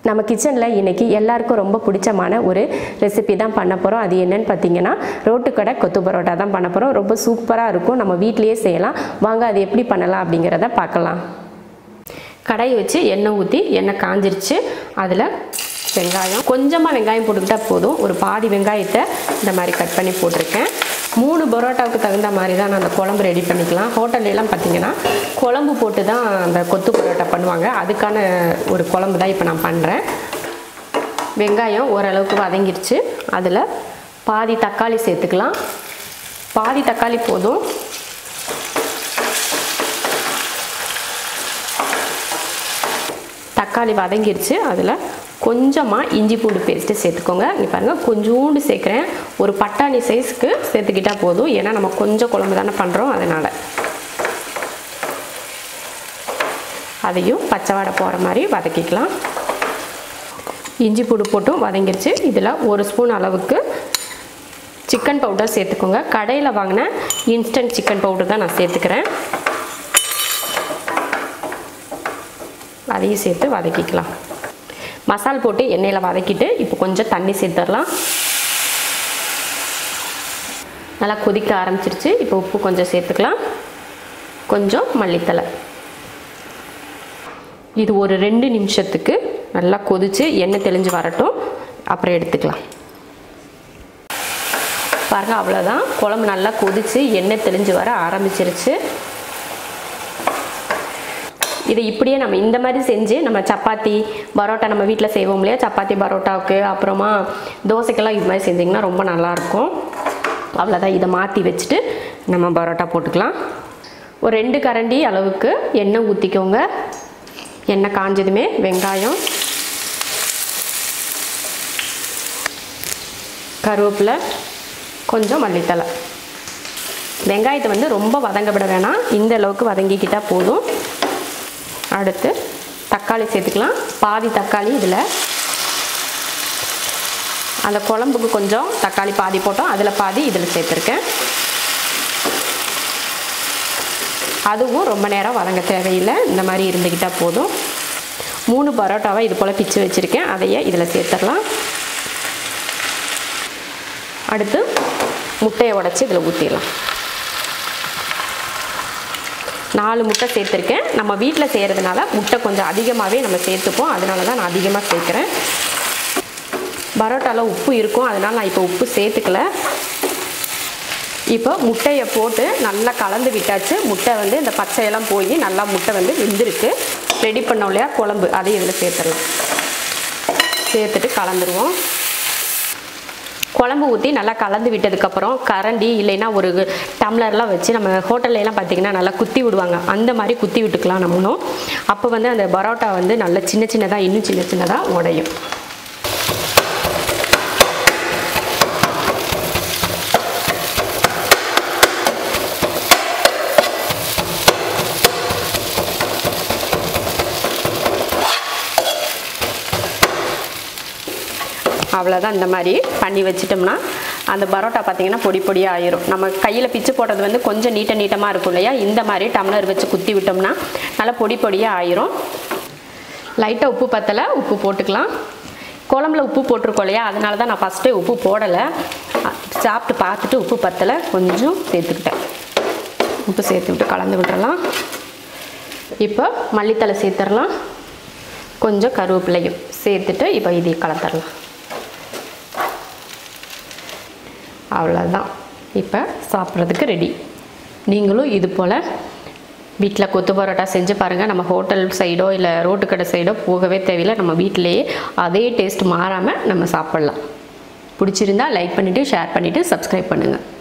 நம்ம கிச்சனில் இன்னைக்கு எல்லாருக்கும் ரொம்ப பிடிச்சமான ஒரு ரெசிபி தான் பண்ண போகிறோம் அது என்னன்னு பார்த்தீங்கன்னா ரோட்டுக்கடை கொத்து பரோட்டா தான் பண்ண போகிறோம் ரொம்ப சூப்பராக இருக்கும் நம்ம வீட்லேயே செய்யலாம் வாங்க அது எப்படி பண்ணலாம் அப்படிங்கிறத பார்க்கலாம் கடாயை வச்சு எண்ணெய் ஊற்றி எண்ணெய் காஞ்சிருச்சு அதில் வெங்காயம் கொஞ்சமாக வெங்காயம் போட்டுக்கிட்டால் போதும் ஒரு பாதி வெங்காயத்தை இந்த மாதிரி கட் பண்ணி போட்டிருக்கேன் மூணு பரோட்டாவுக்கு தகுந்த மாதிரி தான் நான் அந்த குழம்பு ரெடி பண்ணிக்கலாம் ஹோட்டல்ல எல்லாம் பார்த்தீங்கன்னா குழம்பு போட்டு தான் அந்த கொத்து பரோட்டா பண்ணுவாங்க அதுக்கான ஒரு குழம்பு தான் இப்போ நான் பண்ணுறேன் வெங்காயம் ஓரளவுக்கு வதங்கிருச்சு அதில் பாதி தக்காளி சேர்த்துக்கலாம் பாதி தக்காளி போதும் தக்காளி வதங்கிருச்சு அதில் கொஞ்சமாக இஞ்சி பூண்டு பேஸ்ட்டு சேர்த்துக்கோங்க இங்கே பாருங்கள் கொஞ்சோண்டு சேர்க்குறேன் ஒரு பட்டாணி சைஸ்க்கு சேர்த்துக்கிட்டால் போதும் ஏன்னா நம்ம கொஞ்சம் குழம்பு தானே பண்ணுறோம் அதனால் அதையும் பச்சை வடை போகிற மாதிரி வதக்கிக்கலாம் இஞ்சி பூண்டு போட்டும் வதங்கிருச்சு இதில் ஒரு ஸ்பூன் அளவுக்கு சிக்கன் பவுடர் சேர்த்துக்கோங்க கடையில் வாங்கின இன்ஸ்டன்ட் சிக்கன் பவுடர் தான் நான் சேர்த்துக்கிறேன் அதையும் சேர்த்து வதக்கிக்கலாம் மசால் போட்டு எண்ணெயில் வதக்கிட்டு இப்போ கொஞ்சம் தண்ணி சேர்த்துடலாம் நல்லா கொதிக்க ஆரம்பிச்சிருச்சு இப்போ உப்பு கொஞ்சம் சேர்த்துக்கலாம் கொஞ்சம் மல்லித்தலை இது ஒரு ரெண்டு நிமிஷத்துக்கு நல்லா கொதித்து எண்ணெய் தெளிஞ்சு வரட்டும் அப்புறம் எடுத்துக்கலாம் பாருங்கள் அவ்வளோதான் குழம்பு நல்லா கொதித்து எண்ணெய் தெளிஞ்சு வர ஆரம்பிச்சிருச்சு இதை இப்படியே நம்ம இந்த மாதிரி செஞ்சு நம்ம சப்பாத்தி பரோட்டா நம்ம வீட்டில் செய்வோம் இல்லையா சப்பாத்தி பரோட்டாவுக்கு அப்புறமா தோசைக்கெல்லாம் இது மாதிரி செஞ்சிங்கன்னா ரொம்ப நல்லாயிருக்கும் அவ்வளோதான் இதை மாற்றி வச்சுட்டு நம்ம பரோட்டா போட்டுக்கலாம் ஒரு ரெண்டு கரண்டி அளவுக்கு எண்ணெய் ஊற்றிக்கோங்க எண்ணெய் காஞ்சதுமே வெங்காயம் கருவேப்பிலை கொஞ்சம் மல்லித்தலை வெங்காயத்தை வந்து ரொம்ப வதங்க விட வேணாம் இந்த அளவுக்கு வதங்கிக்கிட்டால் போதும் அடுத்து தக்காளி சேர்த்துக்கலாம் பாதி தக்காளி இதில் அந்த குழம்புக்கு கொஞ்சம் தக்காளி பாதி போட்டோம் அதில் பாதி இதில் சேர்த்துருக்கேன் அதுவும் ரொம்ப நேரம் வதங்க தேவையில்லை இந்த மாதிரி இருந்துக்கிட்டால் போதும் மூணு பரோட்டாவை இது போல் பிச்சு வச்சுருக்கேன் அதையே இதில் சேர்த்துடலாம் அடுத்து முட்டையை உடச்சி இதில் ஊற்றிடலாம் நாலு முட்டை சேர்த்துருக்கேன் நம்ம வீட்டில் செய்கிறதுனால முட்டை கொஞ்சம் அதிகமாகவே நம்ம சேர்த்துப்போம் அதனால தான் நான் அதிகமாக சேர்க்குறேன் பரோட்டாவில் உப்பு இருக்கும் அதனால் நான் இப்போ உப்பு சேர்த்துக்கல இப்போ முட்டையை போட்டு நல்லா கலந்து விட்டாச்சு முட்டை வந்து இந்த பச்சையெல்லாம் போய் நல்லா முட்டை வந்து வெந்திருக்கு ரெடி பண்ணோம் இல்லையா குழம்பு அதையும் இதில் சேர்த்துடலாம் சேர்த்துட்டு கலந்துருவோம் குழம்பு ஊற்றி நல்லா கலந்து விட்டதுக்கப்புறம் கரண்டி இல்லைன்னா ஒரு டம்ளர்லாம் வச்சு நம்ம ஹோட்டல்லாம் பார்த்திங்கன்னா நல்லா குத்தி விடுவாங்க அந்த மாதிரி குத்தி விட்டுக்கலாம் நம்மளும் அப்போ வந்து அந்த பரோட்டா வந்து நல்லா சின்ன சின்னதாக இன்னும் சின்ன சின்னதாக உடையும் அவ்வளோதான் இந்த மாதிரி பண்ணி வச்சிட்டோம்னா அந்த பரோட்டா பார்த்திங்கன்னா பொடி பொடியாக ஆயிரும் நம்ம கையில் பிச்சு போடுறது வந்து கொஞ்சம் நீட்ட நீட்டமாக இருக்கும் இல்லையா இந்த மாதிரி டம்ளர் வச்சு குத்தி விட்டோம்னா நல்லா பொடி பொடியாக ஆயிரும் லைட்டாக உப்பு பத்தலை உப்பு போட்டுக்கலாம் குழம்புல உப்பு போட்டிருக்கோம் இல்லையா அதனால தான் நான் ஃபஸ்ட்டே உப்பு போடலை சாப்பிட்டு பார்த்துட்டு உப்பு பத்தலை கொஞ்சம் சேர்த்துக்கிட்டேன் உப்பு சேர்த்து விட்டு கலந்து விட்டுறலாம் இப்போ மல்லித்தலை சேர்த்துடலாம் கொஞ்சம் கருவேப்பிலையும் சேர்த்துட்டு இப்போ இதை கலந்துடலாம் அவ்வளோதான் இப்போ சாப்பிட்றதுக்கு ரெடி நீங்களும் இது போல் வீட்டில் கொத்து பரோட்டா செஞ்சு பாருங்கள் நம்ம ஹோட்டல் சைடோ இல்லை ரோட்டு கடை சைடோ போகவே தேவையில்லை நம்ம வீட்டிலையே அதே டேஸ்ட் மாறாமல் நம்ம சாப்பிட்லாம் பிடிச்சிருந்தா லைக் பண்ணிவிட்டு ஷேர் பண்ணிவிட்டு சப்ஸ்கிரைப் பண்ணுங்கள்